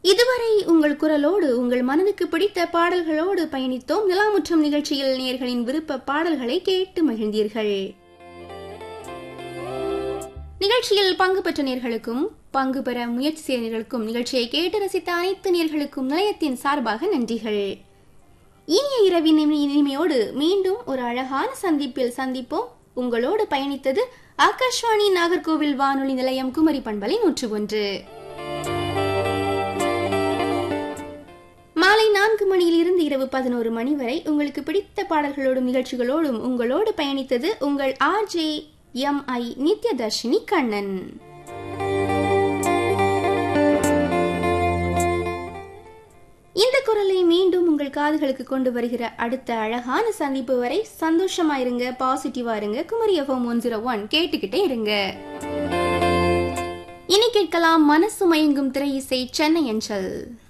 இதுவரை உங்கள் குரலோடு உங்கள் மனதுக்கு பிடித்த பாடல்களோடு பயணித்தோம் நிலாமுற்றம் நிகழ்ச்சியில் நேர்களின் விருப்ப பாடல்களை கேட்டு மகிழ்ந்தீர்கள் நிகழ்ச்சியில் பங்கு பெற்ற நேர்களுக்கும் பங்கு பெற முயற்சி செய்த நேர்களுக்கும் நிகழ்ச்சியை கேட்டு ரசித்த அனைத்து நேர்களுக்கும் நிலையத்தின் சார்பாக நன்றிகள் இனிய இரவின் இனி- இனிமையோடு மீண்டும் ஒரு அழகான சந்திப்பில் சந்திப்போம் உங்களோடு பயணித்தது ஆகாஷ்வாணி நாகர்கோவில் வானொலி நிலையம் குமரி பண்பலை நூற்று ஒன்று மாலை நான்கு மணியிலிருந்து இரவு பதினோரு மணி வரை உங்களுக்கு பிடித்த பாடல்களோடும் நிகழ்ச்சிகளோடும் உங்களோடு பயணித்தது உங்கள் RJ M I Nithyadharshini Kannan இந்த குரலை மீண்டும் உங்கள் காதுகளுக்கு கொண்டு வருகிற அடுத்த அழகான சந்திப்பு வரை சந்தோஷமா இருங்க பாசிட்டிவா இருங்க Kumari FM one zero one கேட்டுக்கிட்டே இருங்க இனி கேட்கலாம் மனசு மயங்கும் திரை இசை சென்னை அஞ்சல்